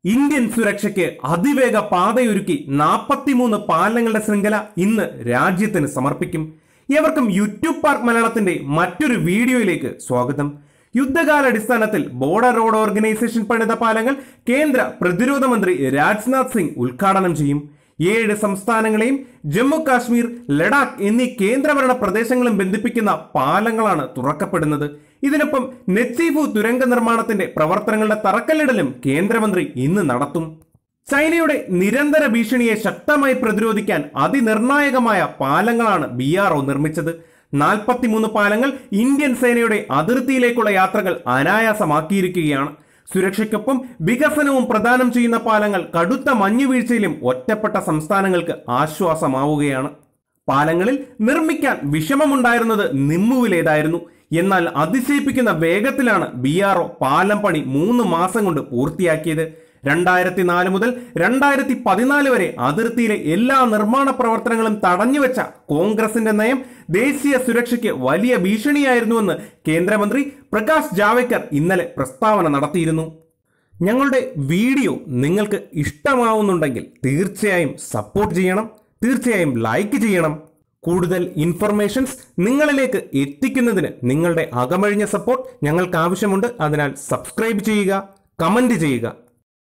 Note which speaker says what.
Speaker 1: Indian സുരക്ഷയ്ക്ക് അതിവേഗ പാതയൊരുക്കി നാൽപ്പത്തിമൂന്ന് പാലങ്ങളുടെ ശൃംഖല ഇന്ന് രാജ്യത്തിന് സമർപ്പിക്കും ഏവർക്കും യൂട്യൂബ് പാർക്ക് മലയാളത്തിന്റെ മറ്റൊരു വീഡിയോയിലേക്ക് സ്വാഗതം യുദ്ധകാലാടിസ്ഥാനത്തിൽ ബോർഡർ റോഡ് ഓർഗനൈസേഷൻ പണിത പാലങ്ങൾ കേന്ദ്ര പ്രതിരോധ മന്ത്രി രാജ്നാഥ് സിംഗ് ഉദ്ഘാടനം ചെയ്യും ഏഴ് സംസ്ഥാനങ്ങളെയും ജമ്മു കാശ്മീർ ലഡാക്ക് എന്നീ കേന്ദ്രഭരണ പ്രദേശങ്ങളും ബന്ധിപ്പിക്കുന്ന പാലങ്ങളാണ് തുറക്കപ്പെടുന്നത് ഇതിനൊപ്പം നെച്ചീഫു തുരങ്ക നിർമ്മാണത്തിന്റെ പ്രവർത്തനങ്ങളുടെ തറക്കല്ലിടലും കേന്ദ്രമന്ത്രി ഇന്ന് നടത്തും ചൈനയുടെ നിരന്തര ഭീഷണിയെ ശക്തമായി പ്രതിരോധിക്കാൻ അതിനിർണായകമായ പാലങ്ങളാണ് ബി ആർ ഒ നിർമ്മിച്ചത് നാൽപ്പത്തിമൂന്ന് പാലങ്ങൾ ഇന്ത്യൻ സേനയുടെ അതിർത്തിയിലേക്കുള്ള യാത്രകൾ അനായാസമാക്കിയിരിക്കുകയാണ് സുരക്ഷയ്ക്കൊപ്പം വികസനവും പ്രദാനം ചെയ്യുന്ന പാലങ്ങൾ കടുത്ത മഞ്ഞുവീഴ്ചയിലും ഒറ്റപ്പെട്ട സംസ്ഥാനങ്ങൾക്ക് ആശ്വാസമാവുകയാണ് പാലങ്ങളിൽ നിർമ്മിക്കാൻ വിഷമമുണ്ടായിരുന്നത് നിമ്മുവിലേതായിരുന്നു എന്നാൽ അതിശയിപ്പിക്കുന്ന വേഗത്തിലാണ് ബി ആർ ഒ പാലം പണി മൂന്ന് മാസം കൊണ്ട് പൂർത്തിയാക്കിയത് രണ്ടായിരത്തി നാല് മുതൽ രണ്ടായിരത്തി പതിനാല് വരെ അതിർത്തിയിലെ എല്ലാ നിർമ്മാണ പ്രവർത്തനങ്ങളും തടഞ്ഞുവെച്ച കോൺഗ്രസിന്റെ നയം ദേശീയ സുരക്ഷയ്ക്ക് വലിയ ഭീഷണിയായിരുന്നുവെന്ന് കേന്ദ്രമന്ത്രി പ്രകാശ് ജാവ്ദേക്കർ ഇന്നലെ പ്രസ്താവന നടത്തിയിരുന്നു ഞങ്ങളുടെ വീഡിയോ നിങ്ങൾക്ക് ഇഷ്ടമാവുന്നുണ്ടെങ്കിൽ തീർച്ചയായും സപ്പോർട്ട് ചെയ്യണം തീർച്ചയായും ലൈക്ക് ചെയ്യണം കൂടുതൽ ഇൻഫർമേഷൻസ് നിങ്ങളിലേക്ക് എത്തിക്കുന്നതിന് നിങ്ങളുടെ അകമഴിഞ്ഞ സപ്പോർട്ട് ഞങ്ങൾക്ക് ആവശ്യമുണ്ട് അതിനാൽ സബ്സ്ക്രൈബ് ചെയ്യുക കമന്റ് ചെയ്യുക